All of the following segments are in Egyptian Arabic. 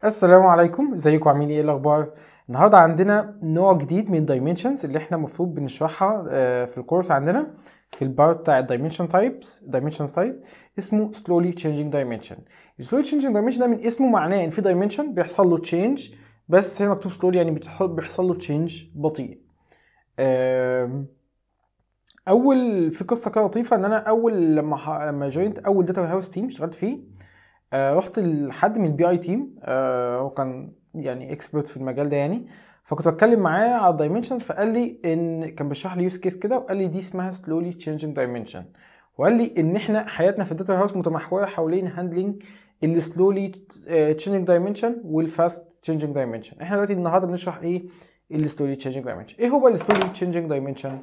السلام عليكم ازيكم عاملين ايه الاخبار النهارده عندنا نوع جديد من الدايمنشنز اللي احنا المفروض بنشرحها آه، في الكورس عندنا في البارت بتاع الدايمنشن تايبس دايمنشن تايب اسمه slowly changing dimension ال slowly changing dimension ده من اسمه معناه ان في دايمنشن بيحصل له تشينج بس هنا مكتوب slowly يعني بتح- بيحصل له تشينج بطيء آم، اول في قصه كده لطيفه ان انا اول لما ح... لما جوينت اول داتا هاوس تيم اشتغلت فيه آه، رحت لحد من البي اي تيم هو كان يعني اكسبرت في المجال ده يعني فكنت بتكلم معاه على الدايمنشنز فقال لي ان كان بيشرح لي يوز كيس كده وقال لي دي اسمها سلولي تشينجينج دايمنشن وقال لي ان احنا حياتنا في الداتا هاوس متمحوره حوالين هاندلنج السلولي تشينجينج دايمنشن والفاست تشينجينج دايمنشن احنا دلوقتي النهارده بنشرح ايه السلولي تشينجينج دايمنشن ايه هو السلولي تشينجينج دايمنشن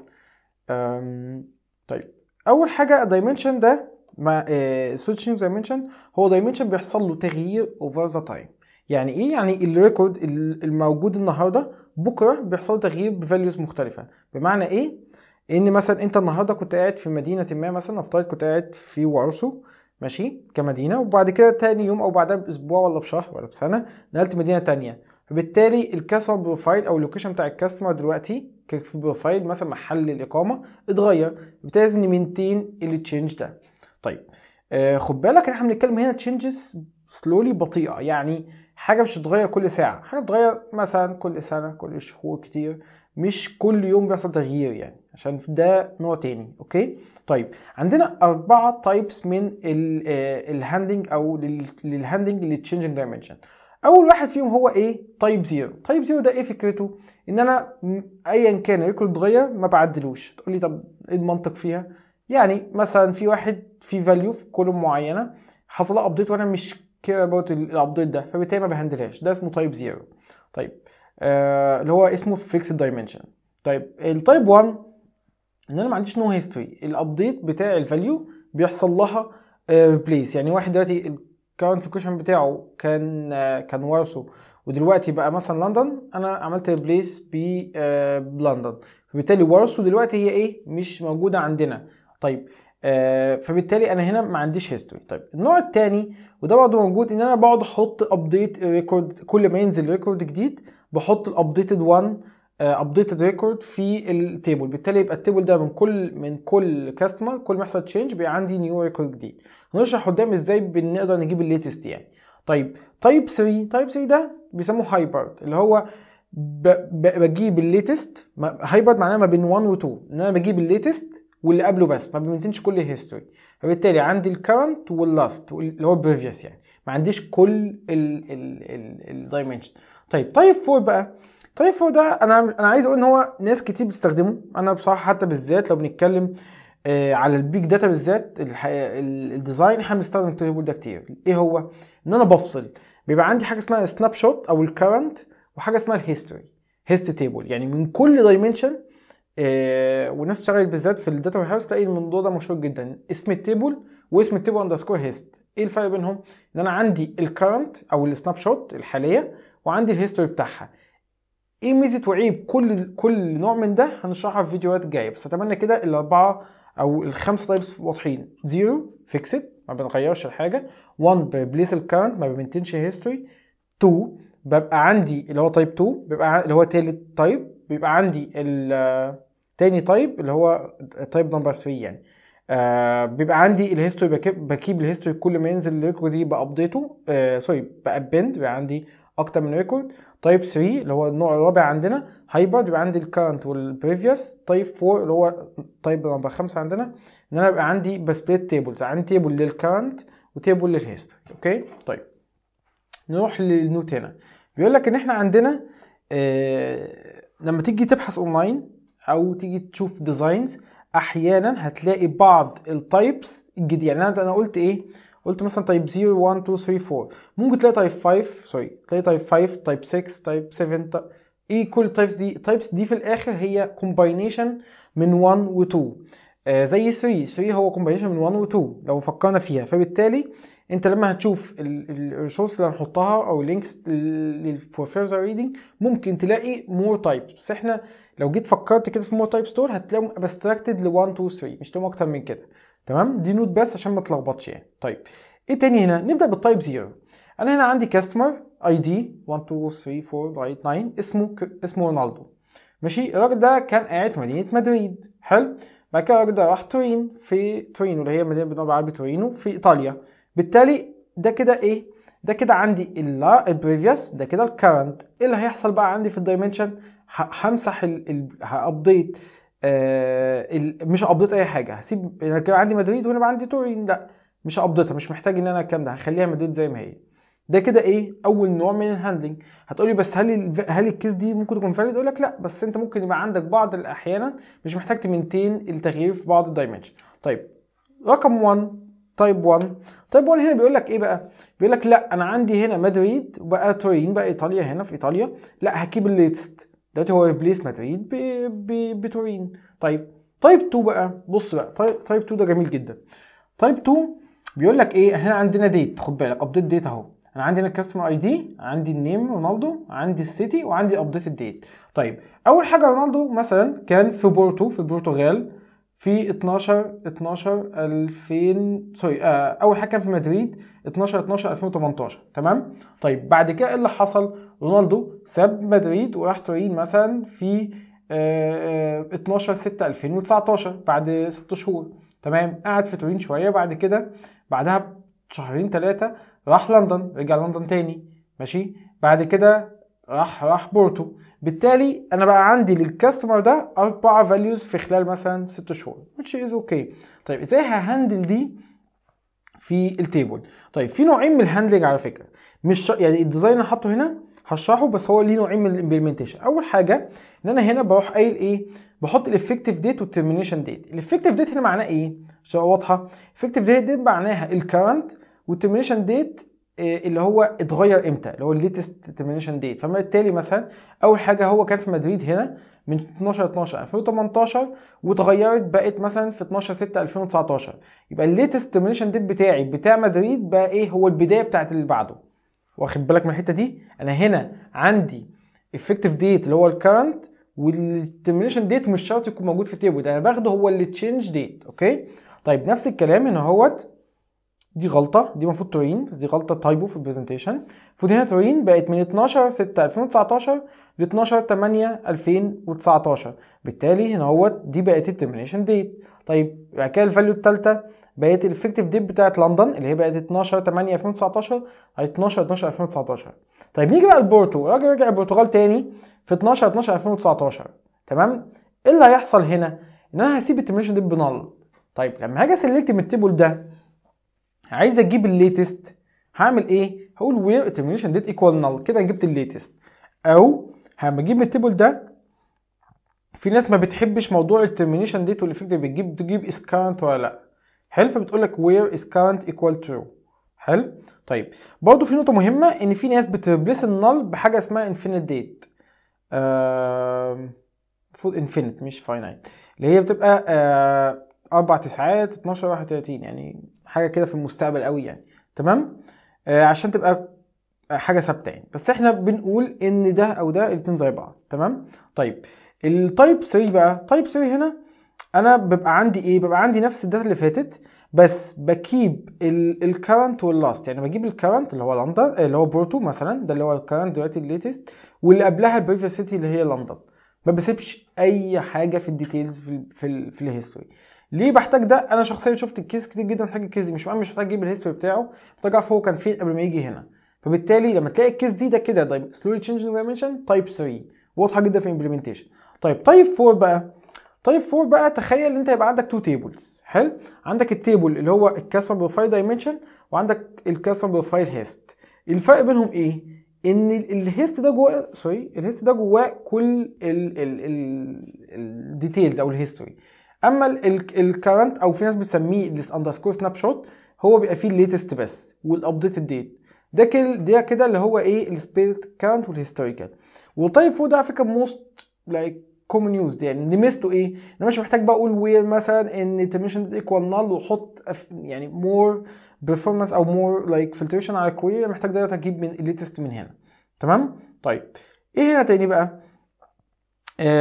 طيب اول حاجه الدايمنشن ده مع سويتشنج دايمنشن هو دايمنشن بيحصل له تغيير اوفر ذا تايم يعني ايه يعني الريكورد ال- الموجود النهارده بكره بيحصل له تغيير بفاليوز مختلفه بمعنى ايه ان مثلا انت النهارده كنت قاعد في مدينه ما مثلا نفترض كنت قاعد في وارسو ماشي كمدينه وبعد كده تاني يوم او بعدها باسبوع ولا بشهر ولا بسنه نقلت مدينه تانية فبالتالي الكاستمر بروفايل او اللوكيشن بتاع الكاستمر دلوقتي في بروفايل مثلا محل الاقامه اتغير بالتالي لازم نمنتين التشينج ده طيب آه خد بالك ان احنا بنتكلم هنا تشينجز سلولي بطيئه يعني حاجه مش بتتغير كل ساعه حاجه بتتغير مثلا كل سنه كل شهور كتير مش كل يوم بيحصل تغيير يعني عشان ده نوع تاني اوكي طيب عندنا أربعة تايبس من الهاندنج أو للهاندنج للتشينجينج دايمنشن أول واحد فيهم هو إيه؟ تايب زيرو تايب زيرو ده إيه فكرته؟ إن أنا م- أيا كان الريكورد اتغير ما بعدلوش تقول لي طب إيه المنطق فيها؟ يعني مثلا في واحد في فاليو في كولوم معينة حصل لها أبديت وأنا مش كير أباوت الأبديت ده فبالتالي ما بهندلهاش ده اسمه تايب زيرو طيب آه اللي هو اسمه فيكسد دايمنشن طيب التايب 1 ان انا ما عنديش نو هيستوري الابديت بتاع الفاليو بيحصل لها ريبليس يعني واحد دلوقتي الكارنت لوكيشن بتاعه كان آه، كان وارسو ودلوقتي بقى مثلا لندن انا عملت ريبليس بلندن فبالتالي وارسو دلوقتي هي ايه مش موجوده عندنا طيب آه فبالتالي انا هنا ما عنديش هيستوري طيب النوع الثاني وده برضه موجود ان انا بقعد احط ابديت ريكورد كل ما ينزل ريكورد جديد بحط الابديتد 1 ابديتد ريكورد في التيبل بالتالي يبقى التيبل ده من كل من كل كاستمر كل ما يحصل تشينج بيبقى عندي نيو ريكورد جديد هنشرح قدام ازاي بنقدر نجيب الليتست يعني طيب تايب 3 تايب 3 ده بيسموه هايبرد اللي هو ب... ب... بجيب الليتست هايبرد معناه ما بين 1 و 2 ان انا بجيب الليتست واللي قبله بس ما بمنتنش كل هيستوري فبالتالي عندي الكرنت واللاست اللي هو البريفيوس يعني ما عنديش كل الدايمنشن طيب تايب 4 بقى تايب 4 ده انا انا عايز اقول ان هو ناس كتير بتستخدمه انا بصراحه حتى بالذات لو بنتكلم آه، على البيج داتا بالذات الح- ال- الديزاين احنا بنستخدم التيبل ده كتير ايه هو ان انا بفصل بيبقى عندي حاجه اسمها سناب شوت او الكرنت وحاجه اسمها الهيستوري هيست تيبل يعني من كل دايمنشن آه، والناس اشتغلت بالذات في الداتا وير هاوس تلاقي الموضوع ده مشهور جدا اسم التيبل واسم التيبل اندرسكور هيست ايه الفرق بينهم ان انا عندي الكرنت او السناب شوت الحاليه وعندي الهيستوري بتاعها ايه ميزه وعيب كل كل نوع من ده هنشرحها في فيديوهات جايه بس اتمنى كده الاربعه او الخمسه تايبس واضحين زيرو فيكسد ما بنغيرش الحاجه 1 بريبليس الكرنت ما بمنتنش هيستوري 2 ببقى عندي اللي هو تايب 2 بيبقى ع- اللي هو تالت تايب بيبقى عندي ال تاني تايب اللي هو تايب نمبر 3 يعني آه بيبقى عندي الهيستوري بكيب, بكيب الهيستوري كل ما ينزل الريكورد دي بابديته آه سوري بابند بيبقى عندي اكتر من ريكورد تايب 3 اللي هو النوع الرابع عندنا هايبرد بيبقى عندي الكرنت والبريفيوس تايب 4 اللي هو تايب نمبر 5 عندنا ان انا يبقى عندي بسبليت تيبلز عندي تيبل للكرنت وتيبل للهيستوري اوكي طيب نروح للنوت هنا بيقول لك ان احنا عندنا آه لما تيجي تبحث اونلاين او تيجي تشوف ديزاينز احيانا هتلاقي بعض التايبس الجديده يعني انا انا قلت ايه قلت مثلا تايب 0 1 2 3 4 ممكن تلاقي تايب 5 سوري تلاقي تايب 5 تايب 6 تايب 7 تا- ايه كل التايبس دي التايبس دي في الاخر هي كومباينيشن من 1 و 2 آه زي 3 3 هو كومباينيشن من 1 و 2 لو فكرنا فيها فبالتالي انت لما هتشوف الريسورس اللي هنحطها او اللينكس فور فيرذر ريدنج ممكن تلاقي مور تايبس بس احنا لو جيت فكرت كده في مور تايبس دول هتلاقيهم ابستراكتد ل 1 2 3 مش لهم اكتر من كده تمام دي نوت بس عشان ما تلخبطش يعني طيب ايه تاني هنا نبدا بالتايب 0 انا هنا عندي كاستمر اي دي 1 2 3 4 لغايه 9 اسمه ك... اسمه رونالدو ماشي الراجل ده كان قاعد في مدينه مدريد حلو بعد كده الراجل ده راح تورين في تورينو اللي هي مدينه بنقول بالعربي تورينو في ايطاليا بالتالي ده كده ايه ده كده عندي البريفيوس ده كده الكرنت ايه اللي هيحصل بقى عندي في الدايمنشن همسح هابديت آه مش هابديت اي حاجه هسيب انا كده عندي مدريد وهنا بقى عندي تورين لا مش هابديتها مش محتاج ان انا الكلام ده هخليها مدريد زي ما هي ده كده ايه اول نوع من الهاندلنج هتقولي بس هل ال هل الكيس دي ممكن تكون فاليد اقول لك لا بس انت ممكن يبقى عندك بعض الاحيانا مش محتاج تمنتين التغيير في بعض الدايمنشن طيب رقم 1 تايب 1 تايب 1 هنا بيقول لك ايه بقى بيقول لك لا انا عندي هنا مدريد وبقى تورين بقى ايطاليا هنا في ايطاليا لا هجيب الليتست دلوقتي هو ريبليس مدريد بتورين طيب تايب 2 بقى بص بقى تايب 2 ده جميل جدا تايب 2 بيقول لك ايه هنا عندنا ديت خد بالك ابديت ديت اهو انا عندي هنا الكاستمر اي دي عندي النيم رونالدو عندي السيتي وعندي ابديت الديت طيب اول حاجه رونالدو مثلا كان في بورتو في البرتغال في 12 12 2000 سوري آه اول حاجه كان في مدريد 12 12 2018 تمام طيب بعد كده ايه اللي حصل رونالدو ساب مدريد وراح تورين مثلا في آه 12 6 2019 بعد 6 شهور تمام قعد في تورين شويه بعد كده بعدها شهرين ثلاثه راح لندن رجع لندن تاني ماشي بعد كده راح راح بورتو بالتالي انا بقى عندي للكاستمر ده اربع فاليوز في خلال مثلا ست شهور which is okay طيب ازاي ههندل دي في التيبل طيب في نوعين من الهاندلنج على فكره مش يعني الديزاين اللي حاطه هنا هشرحه بس هو ليه نوعين من الامبلمنتيشن اول حاجه ان انا هنا بروح قايل ايه بحط الافكتيف ديت والترمينيشن ديت الافكتيف ديت هنا معناه ايه عشان واضحه الافكتيف ديت دي معناها الكرنت والترمينيشن ديت اللي هو اتغير امتى اللي هو الليتست ترمينيشن ديت فبالتالي مثلا اول حاجه هو كان في مدريد هنا من 12 12 2018 واتغيرت بقت مثلا في 12 6 2019 يبقى الليتست ترمينيشن ديت بتاعي بتاع مدريد بقى ايه هو البدايه بتاعت اللي بعده واخد بالك من الحته دي انا هنا عندي افكتيف ديت اللي هو الكرنت والترمينيشن ديت مش شرط يكون موجود في التيبل ده انا باخده هو اللي تشينج ديت اوكي طيب نفس الكلام هنا اهوت دي غلطة دي المفروض تورين بس دي غلطة تايبو في البرزنتيشن المفروض هنا تورين بقت من 12 6 2019 ل 12 8 2019 بالتالي هنا هو دي بقت الترمينيشن ديت طيب بعد كده الفاليو الثالثة بقت الافكتيف ديت بتاعت لندن اللي هي بقت 12 8 2019 على 12 12 2019 طيب نيجي بقى البورتو الراجل رجع البرتغال تاني في 12 12 2019 تمام ايه اللي هيحصل هنا؟ ان انا هسيب الترمينيشن ديت بنال طيب لما هاجي اسلكت من التيبل ده عايز اجيب الليتست هعمل ايه هقول وير termination date equal null كده جبت الليتست او هما اجيب من التيبل ده في ناس ما بتحبش موضوع الترمينيشن ديت والافكت بتجيب تجيب is current ولا لا حلو فبتقول لك where is current equal true حلو طيب برضه في نقطه مهمه ان في ناس بتريبليس النل بحاجه اسمها infinite date المفروض آه infinite مش finite اللي هي بتبقى آه اربع تسعات 12 31 يعني حاجه كده في المستقبل قوي يعني تمام آه عشان تبقى حاجه ثابته يعني بس احنا بنقول ان ده او ده الاتنين زي بعض تمام طيب التايب 3 بقى تايب 3 هنا انا ببقى عندي ايه ببقى عندي نفس الداتا اللي فاتت بس بكيب الكرنت واللاست يعني بجيب الكرنت اللي هو لندن اللي هو بورتو مثلا ده اللي هو الكرنت دلوقتي الليتست واللي قبلها البريفيس سيتي اللي هي لندن ما بسيبش اي حاجه في الديتيلز في ال في, ال في الهيستوري ليه بحتاج ده انا شخصيا شفت الكيس كتير جدا محتاج الكيس دي مش مهم مش محتاج اجيب الهيستوري بتاعه محتاج اعرف هو كان فين قبل ما يجي هنا فبالتالي لما تلاقي الكيس دي ده كده طيب سلولي تشينجينج دايمنشن تايب 3 واضحه جدا في الامبلمنتيشن طيب تايب 4 بقى تايب 4 بقى تخيل ان انت يبقى عندك تو تيبلز حلو عندك التيبل اللي هو الكاستمر بروفايل دايمنشن وعندك الكاستمر بروفايل هيست الفرق بينهم ايه ان الهيست ده جواه سوري الهيست ده جواه كل الديتيلز او الهيستوري اما الكرنت او في ناس بتسميه الاندرسكور سناب شوت هو بيبقى فيه الليتست بس والابديتد ديت ده كده ده كده اللي هو ايه السبيريت كارنت والهيستوريكال وتايب 4 ده على فكره موست لايك كومن يوز يعني اللي ميزته ايه؟ انا مش محتاج بقى اقول وير مثلا ان ترميشن ايكوال نال واحط يعني مور بيرفورمانس او مور لايك فلتريشن على الكويري محتاج دايما اجيب من الليتست من هنا تمام؟ طيب ايه هنا تاني بقى؟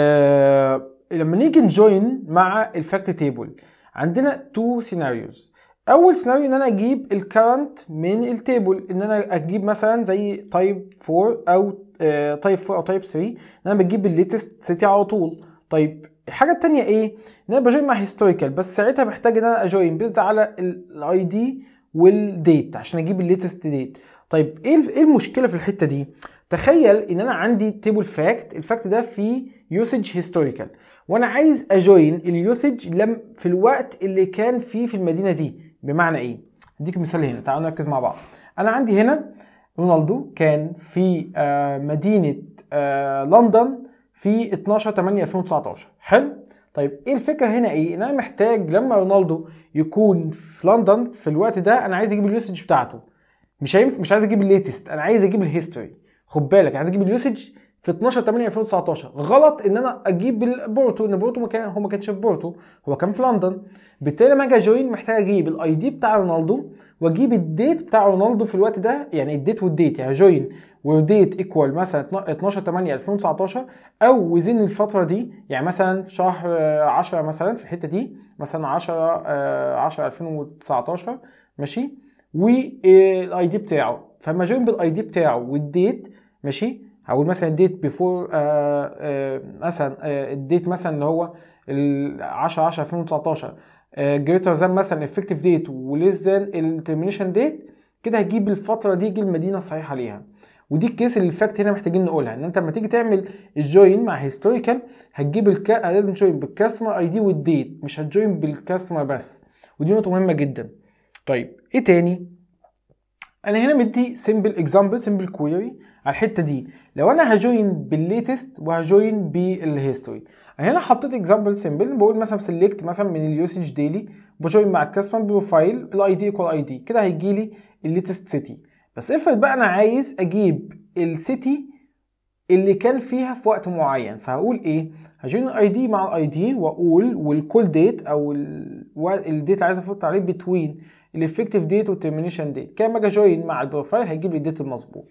آه لما نيجي نجوين مع الفاكت تيبل عندنا تو سيناريوز اول سيناريو ان انا اجيب الكرنت من التيبل ان انا اجيب مثلا زي تايب 4 او تايب 4 او تايب 3 ان انا بجيب الليتست سيتي على طول طيب الحاجه التانية ايه ان انا بجوين مع هيستوريكال بس ساعتها بحتاج ان انا اجوين بيزد على الاي دي والديت عشان اجيب الليتست ديت طيب ايه ايه المشكله في الحته دي تخيل ان انا عندي تيبل فاكت الفاكت ده فيه يوسج هيستوريكال وانا عايز اجوين اليوسج لم في الوقت اللي كان فيه في المدينه دي بمعنى ايه اديك مثال هنا تعالوا نركز مع بعض انا عندي هنا رونالدو كان في آه مدينه آه لندن في 12 8 2019 حلو طيب ايه الفكره هنا ايه ان انا محتاج لما رونالدو يكون في لندن في الوقت ده انا عايز اجيب اليوسج بتاعته مش هينفع مش عايز اجيب الليتست انا عايز اجيب الهيستوري خد بالك عايز اجيب اليوسج في 12 8 2019 غلط ان انا اجيب بورتو ان بورتو ما كان هو ما كانش في بورتو هو كان في لندن بالتالي لما اجي اجوين محتاج اجيب الاي دي بتاع رونالدو واجيب الديت بتاع رونالدو في الوقت ده يعني الديت والديت يعني جوين وديت ايكوال مثلا 12 8 2019 او وزين الفتره دي يعني مثلا في شهر 10 مثلا في الحته دي مثلا 10 10 2019 ماشي والاي دي بتاعه فلما جوين بالاي دي بتاعه والديت ماشي هقول مثلا الديت بيفور مثلا الديت مثلا اللي هو ال 10 10 2019 جريتر ذان مثلا افكتيف ديت وليس ذان الترمينيشن ديت كده هجيب الفتره دي يجي المدينه الصحيحه ليها ودي الكيس اللي الفاكت هنا محتاجين نقولها ان انت لما تيجي تعمل الجوين مع هيستوريكال هتجيب الكا لازم تجوين بالكاستمر اي دي والديت مش هتجوين بالكاستمر بس ودي نقطه مهمه جدا طيب ايه تاني انا هنا مدي سيمبل اكزامبل سيمبل كويري على الحته دي لو انا هجوين بالليتست وهجوين بالهيستوري هنا حطيت اكزامبل سيمبل بقول مثلا سيلكت مثلا من اليوسج ديلي بجوين مع الكاستمر بروفايل الاي دي ايكوال اي دي كده هيجي لي الليتست سيتي بس افرض بقى انا عايز اجيب السيتي اللي كان فيها في وقت معين فهقول ايه هجوين الاي دي مع الاي دي واقول والكول ديت او الديت اللي عايز افوت عليه بتوين الافكتيف ديت والترمينيشن ديت كده لما اجي جوين مع البروفايل هيجيب لي الديت المظبوط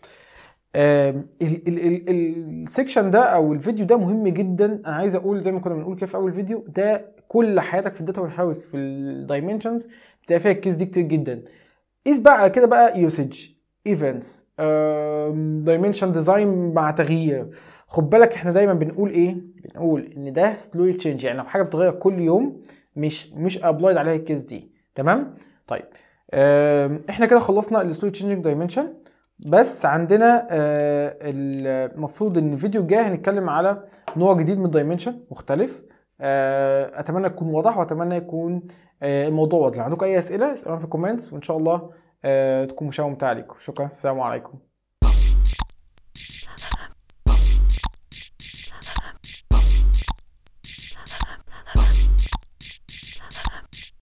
السكشن ده او الفيديو ده مهم جدا انا عايز اقول زي ما كنا بنقول كده في اول فيديو ده كل حياتك في الداتا وير هاوس في الدايمنشنز بتلاقي فيها الكيس دي كتير جدا قيس بقى على كده بقى يوسج ايفنتس دايمنشن ديزاين مع تغيير خد بالك احنا دايما بنقول ايه بنقول ان ده سلو تشينج يعني لو حاجه بتتغير كل يوم مش مش ابلايد عليها الكيس دي تمام طيب احنا كده خلصنا السلو تشينجينج دايمنشن بس عندنا المفروض ان الفيديو الجاي هنتكلم على نوع جديد من الدايمنشن مختلف اتمنى يكون واضح واتمنى يكون الموضوع واضح لو عندكم اي اسئله اسالونا في الكومنتس وان شاء الله تكون مشاهده ممتعه عليكم شكرا السلام عليكم